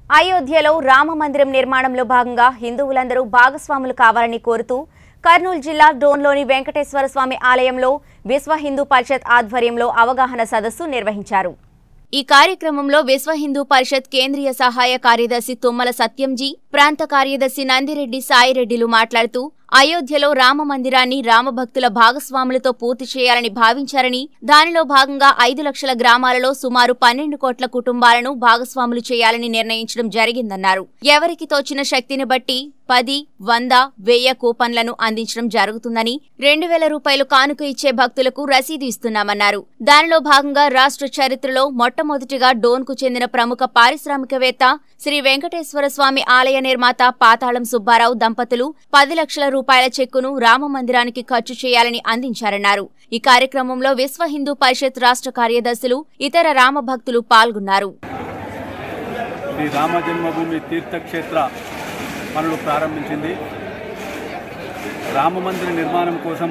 అయోధ్యలో రామ మందిరం నిర్మాణంలో భాగంగా హిందువులందరూ భాగస్వాములు కావాలని కోరుతూ కర్నూలు జిల్లా డోన్లోని వెంకటేశ్వర స్వామి ఆలయంలో విశ్వ హిందూ పరిషత్ ఆధ్వర్యంలో అవగాహన సదస్సు నిర్వహించారు ఈ కార్యక్రమంలో విశ్వ హిందూ పరిషత్ కేంద్రీయ సహాయ కార్యదర్శి తుమ్మల సత్యంజీ ప్రాంత కార్యదర్శి నందిరెడ్డి సాయిరెడ్డిలు మాట్లాడుతూ అయోధ్యలో రామ మందిరాన్ని రామభక్తుల భాగస్వాములతో పూర్తి చేయాలని భావించారని దానిలో భాగంగా ఐదు లక్షల గ్రామాలలో సుమారు పన్నెండు కోట్ల కుటుంబాలను భాగస్వాములు చేయాలని నిర్ణయించడం జరిగిందన్నారు ఎవరికి తోచిన శక్తిని బట్టి పది వంద వెయ్యి కూపన్లను అందించడం జరుగుతుందని రెండు వేల రూపాయలు కానుక ఇచ్చే భక్తులకు రసీదు ఇస్తున్నామన్నారు దానిలో భాగంగా రాష్ట్ర చరిత్రలో మొట్టమొదటిగా డోన్కు చెందిన ప్రముఖ పారిశ్రామికవేత్త శ్రీ వెంకటేశ్వర స్వామి ఆలయ నిర్మాత పాతాళం సుబ్బారావు దంపతులు పది లక్షల రూపాయల చెక్కును రామ మందిరానికి ఖర్చు చేయాలని అందించారన్నారు ఈ కార్యక్రమంలో విశ్వ హిందూ పరిషత్ రాష్ట్ర కార్యదర్శులు ఇతర రామ భక్తులు పాల్గొన్నారు శ్రీ రామ జన్మభూమి తీర్థక్షేత్ర పనులు ప్రారంభించింది రామమందిర నిర్మాణం కోసం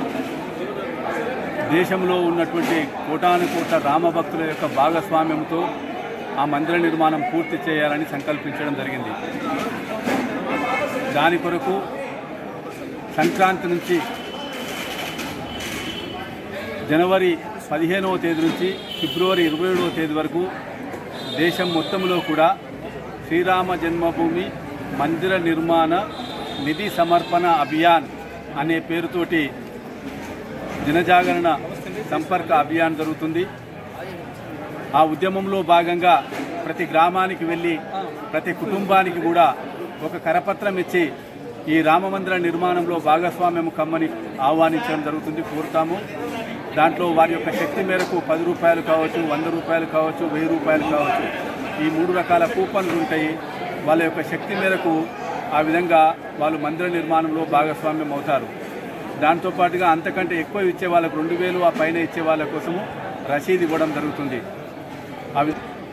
దేశంలో ఉన్నటువంటి కోటాను కోట్ల రామభక్తుల యొక్క భాగస్వామ్యంతో ఆ మందిర నిర్మాణం పూర్తి చేయాలని సంకల్పించడం జరిగింది దాని కొరకు సంక్రాంతి నుంచి జనవరి పదిహేనవ తేదీ నుంచి ఫిబ్రవరి ఇరవై ఏడవ తేదీ వరకు దేశం మొత్తంలో కూడా శ్రీరామ జన్మభూమి మందిర నిర్మాణ నిధి సమర్పణ అభియాన్ అనే పేరుతోటి జనజాగరణ సంపర్క అభియాన్ జరుగుతుంది ఆ ఉద్యమంలో భాగంగా ప్రతి గ్రామానికి వెళ్ళి ప్రతి కుటుంబానికి కూడా ఒక కరపత్రం ఇచ్చి ఈ రామమందిర నిర్మాణంలో భాగస్వామ్యం కమ్మని ఆహ్వానించడం జరుగుతుంది కోరుతాము దాంట్లో వారి యొక్క శక్తి మేరకు పది రూపాయలు కావచ్చు వంద రూపాయలు కావచ్చు వెయ్యి రూపాయలు కావచ్చు ఈ మూడు రకాల కూపన్లు ఉంటాయి వాళ్ళ యొక్క శక్తి మేరకు ఆ విధంగా వాళ్ళు మందిర నిర్మాణంలో భాగస్వామ్యం అవుతారు దాంతోపాటుగా అంతకంటే ఎక్కువ ఇచ్చే వాళ్ళకు రెండు వేలు ఆ పైన ఇచ్చే వాళ్ళ కోసము రసీదు ఇవ్వడం జరుగుతుంది అవి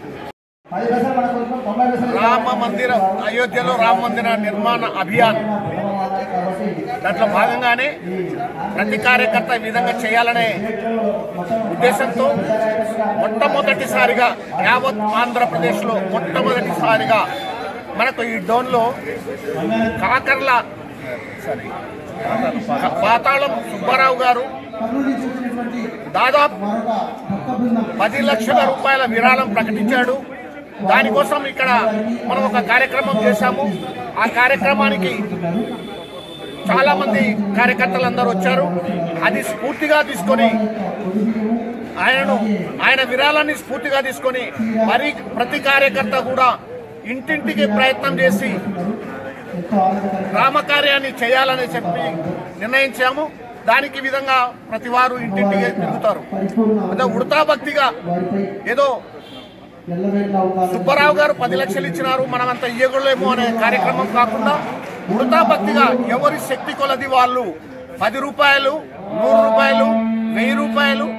రామ మందిరం అయోధ్యలో రామ మందిర నిర్మాణ అభియాన్ దాంట్లో భాగంగానే ప్రతి కార్యకర్త ఈ విధంగా చేయాలనే ఉద్దేశంతో మొట్టమొదటిసారిగా యావత్ ఆంధ్రప్రదేశ్లో మొట్టమొదటిసారిగా మనకు ఈ డోన్లో కాకర్ల సారీ పాతాళం సుబ్బారావు గారు దాదాపు పది లక్షల రూపాయల విరాళం ప్రకటించాడు దానికోసం ఇక్కడ మనం ఒక కార్యక్రమం చేశాము ఆ కార్యక్రమానికి చాలా మంది కార్యకర్తలు అందరూ వచ్చారు అది స్ఫూర్తిగా తీసుకొని ఆయనను ఆయన విరాళాన్ని స్ఫూర్తిగా తీసుకొని మరి ప్రతి కార్యకర్త కూడా ఇంటింటికి ప్రయత్నం చేసి రామకార్యాన్ని చేయాలని చెప్పి నిర్ణయించాము దానికి విధంగా ప్రతి వారు ఇంటింటికి తిరుగుతారు అంటే ఉడతా భక్తిగా ఏదో సుబ్బారావు గారు పది లక్షలు ఇచ్చినారు మనమంతా ఇయ్యగలేము అనే కార్యక్రమం కాకుండా ఉడతా భక్తిగా ఎవరి శక్తి కొలది వాళ్ళు పది రూపాయలు నూరు రూపాయలు వెయ్యి రూపాయలు